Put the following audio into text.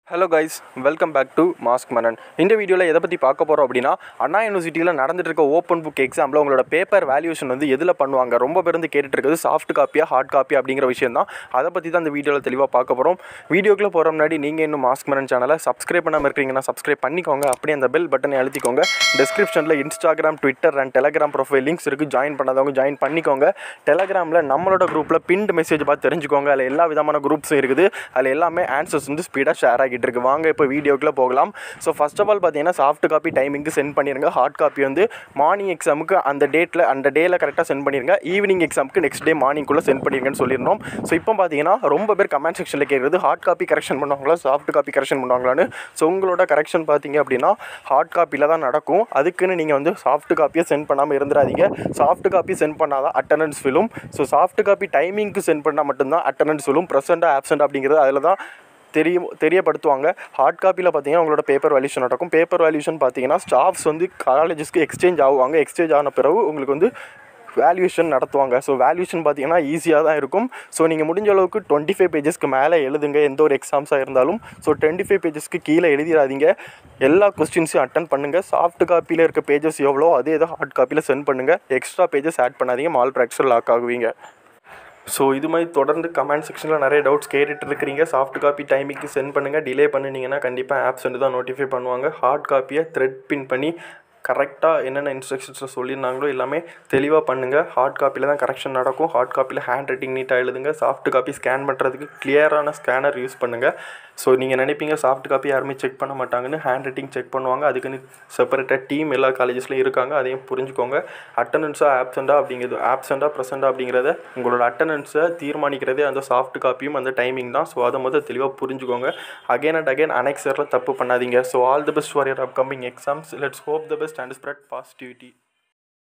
hello guys welcome back to மாஸ்க் மனன் இந்த வீடியோவில் எதை பற்றி பார்க்க போகிறோம் அப்படின்னா அண்ணா யூனிவர்சிட்டியில் நடந்துட்டு இருக்க ஓப்பன் புக் எக்ஸாமில் உங்களோட பேப்பர் வேல்யூஷன் வந்து எதில் பண்ணுவாங்க ரொம்ப பேர் வந்து கேட்டுட்டு இருக்குது சாஃப்ட் காப்பியா ஹார்ட் காப்பி அப்படிங்கிற விஷயம் தான் அதை பற்றி தான் இந்த வீடியோவில் தெளிவாக பார்க்க போகிறோம் வீடியோக்குள்ளே போகிற முன்னாடி நீங்கள் இன்னும் மாஸ்க் மனன் சேனலை சப்ஸ்கிரைப் பண்ணாமல் இருக்கிறீங்கன்னா சப்ஸ்கிரைப் பண்ணிக்கோங்க அப்படியே அந்த பெல் பட்டனை அழுத்திக்கோங்க டிஸ்கிரிப்ஷனில் Instagram Twitter and Telegram profile links இருக்குது ஜாயின் பண்ணாதவங்க ஜாயின் பண்ணிக்கோங்க டெலகிராமில் நம்மளோட குரூப்பில் பின்ட் மெசேஜ் பார்த்து தெரிஞ்சுக்கோங்க அதில் எல்லா விதமான குரூப்ஸும் இருக்குது அதில் எல்லாமே ஆன்சர்ஸ் வந்து ஸ்பீடாக ஷேர் ஆகிட்டு இருக்கு வாங்க இப்போ வீடியோக்குள்ளே போகலாம் ஸோ ஃபர்ஸ்ட் ஆஃப் ஆல் பார்த்தீங்கன்னா சாஃப்ட் காப்பி டைமிங்க்கு சென்ட் பண்ணிடுங்க ஹார்ட் காப்பி வந்து மார்னிங் எக்ஸாமுக்கு அந்த டேட்டில் அந்த டேயில் கரெக்டாக சென்ட் பண்ணிடுங்க ஈவினிங் எக்ஸாமுக்கு நெக்ஸ்ட் டே மார்னிங்குள்ளே சென்ட் பண்ணிடுங்கன்னு சொல்லியிருந்தோம் ஸோ இப்போ பார்த்தீங்கன்னா ரொம்ப பேர் கமெண்ட் செக்ஷனில் கேட்குறது ஹார்ட் காப்பி கரெக்ஷன் பண்ணுவாங்களா சாஃப்ட் காப்பி கரெக்ஷன் பண்ணுவாங்களான்னு ஸோ உங்களோட கரெக்ஷன் பார்த்தீங்க அப்படின்னா ஹார்ட் காப்பியில் தான் நடக்கும் அதுக்குன்னு நீங்கள் வந்து சாஃப்ட் காப்பியை சென்ட் பண்ணாமல் இருந்துடாதீங்க சாஃப்ட் காப்பி சென்ட் பண்ணால் தான் அட்டண்டன்ஸ் ஃபிலும் ஸோ சாஃப்ட் காப்பி டைமிங்க்கு சென்ட் பண்ணால் மட்டும்தான் அட்டண்டன்ஸ் ஃபிலும் ப்ரெசென்ட்டாக ஆப்சென்ட் அப்படிங்கிறது அதில் தான் தெரிய தெரியப்படுத்துவாங்க ஹார்ட் காப்பியில் பார்த்தீங்கன்னா உங்களோட பேப்பர் வேல்யூஷன் நடக்கும் பேப்பர் வேல்யூஷன் பார்த்தீங்கன்னா ஸ்டாஃப்ஸ் வந்து காலேஜஸ்க்கு எக்ஸ்சேஞ்ச் ஆகுவாங்க எக்ஸ்சேஞ்ச் ஆன பிறகு உங்களுக்கு வந்து வேல்யூஷன் நடத்துவாங்க ஸோ வேல்யூஷன் பார்த்தீங்கன்னா ஈஸியாக தான் இருக்கும் ஸோ நீங்கள் முடிஞ்ச அளவுக்கு டுவெண்ட்டி ஃபைவ் பேஜஸ்க்கு மேலே எழுதுங்க எந்த ஒரு எக்ஸாம்ஸாக இருந்தாலும் ஸோ டுவெண்ட்டி ஃபைவ் பேஜஸ்க்கு கீழே எழுதிடாதீங்க எல்லா கொஸ்டின்ஸையும் அட்டன் பண்ணுங்கள் சாஃப்ட் காப்பியில் இருக்க பேஜஸ் எவ்வளோ அதே இதை ஹார்ட் காப்பியில் சென்ட் பண்ணுங்கள் எக்ஸ்ட்ரா பேஜஸ் ஆட் பண்ணாதீங்க மால் ப்ராக்டிஸில் லாக் ஆகுவீங்க ஸோ இது மாதிரி தொடர்ந்து கமெண்ட் செக்ஷனில் நிறைய டவுட்ஸ் கேட்டுட்டு இருக்கிறீங்க சாஃப்ட் காப்பி டைமிங்க்கு சென்ட் பண்ணுங்கள் டிலே பண்ணினீங்கன்னா கண்டிப்பாக ஆப்சென்ட் தான் நோட்டிஃபை பண்ணுவாங்க ஹார்ட் காப்பியை த்ரெட் பின் பண்ணி கரெக்டாக என்னென்ன இன்ஸ்ட்ரக்ஷன்ஸில் சொல்லியிருந்தாங்களோ எல்லாமே தெளிவாக பண்ணுங்கள் ஹார்ட் காப்பியில் தான் கரெக்ஷன் நடக்கும் ஹார்ட் காப்பியில் ஹேண்ட் ரைட்டிங் நீட்டாக எழுதுங்க சாஃப்ட் காப்பி ஸ்கேன் பண்ணுறதுக்கு கிளியரான ஸ்கேனர் யூஸ் பண்ணுங்கள் ஸோ நீங்கள் நினைப்பீங்க சாஃப்ட் காப்பி யாருமே செக் பண்ண மாட்டாங்கன்னு ஹேண்ட் ரைட்டிங் செக் பண்ணுவாங்க அதுக்குன்னு செப்பரேட்டாக டீம் எல்லா காலேஜஸ்லையும் இருக்காங்க அதையும் புரிஞ்சுக்கோங்க அட்டண்டன்ஸாக ஆப்சென்ட்டாக அப்படிங்கிறது ஆப்சென்ட்டாக ப்ரெசென்ட்டாக அப்படிங்கிறத உங்களோட அட்டண்டன்ஸை தீர்மானிக்கிறதே அந்த சாஃப்ட் காப்பியும் அந்த டைமிங் தான் ஸோ அதை முதல் தெளிவாக புரிஞ்சுக்கோங்க அகைன் அண்ட் அகைன் அனெக்சரில் தப்பு பண்ணாதீங்க so all the best for your upcoming exams let's hope the best and spread positivity